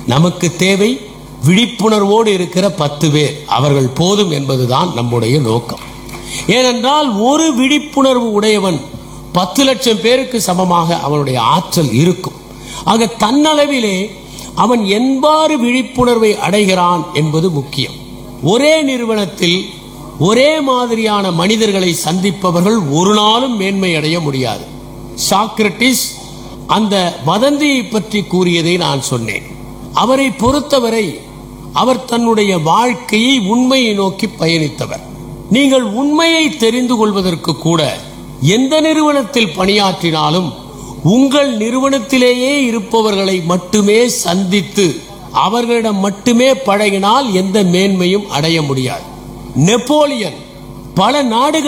நமக்கு தேவை விழிப்புணர்வோடு இருக்கிற பத்து பேர் அவர்கள் போதும் என்பதுதான் நம்முடைய நோக்கம் ஏனென்றால் ஒரு விழிப்புணர்வு உடையவன் பத்து லட்சம் பேருக்கு சமமாக அவனுடைய ஆற்றல் இருக்கும் ஆக தன்னளவிலே அவன் எவ்வாறு விழிப்புணர்வை அடைகிறான் என்பது முக்கியம் ஒரே நிறுவனத்தில் ஒரே மாதிரியான மனிதர்களை சந்திப்பவர்கள் ஒரு நாளும் மேன்மை அடைய முடியாது சாக்ரட்டிஸ் அந்த வதந்தியை பற்றி கூறியதை நான் சொன்னேன் அவரை பொறுத்தவரை அவர் தன்னுடைய வாழ்க்கையை உண்மையை நோக்கி பயணித்தவர் நீங்கள் உண்மையை தெரிந்து கொள்வதற்கு கூட எந்த நிறுவனத்தில் பணியாற்றினாலும் உங்கள் நிறுவனத்திலேயே இருப்பவர்களை மட்டுமே சந்தித்து அவர்களிடம் மட்டுமே பழகினால் எந்த மேன்மையும் அடைய முடியாது நெப்போலியன் பல நாடுகள்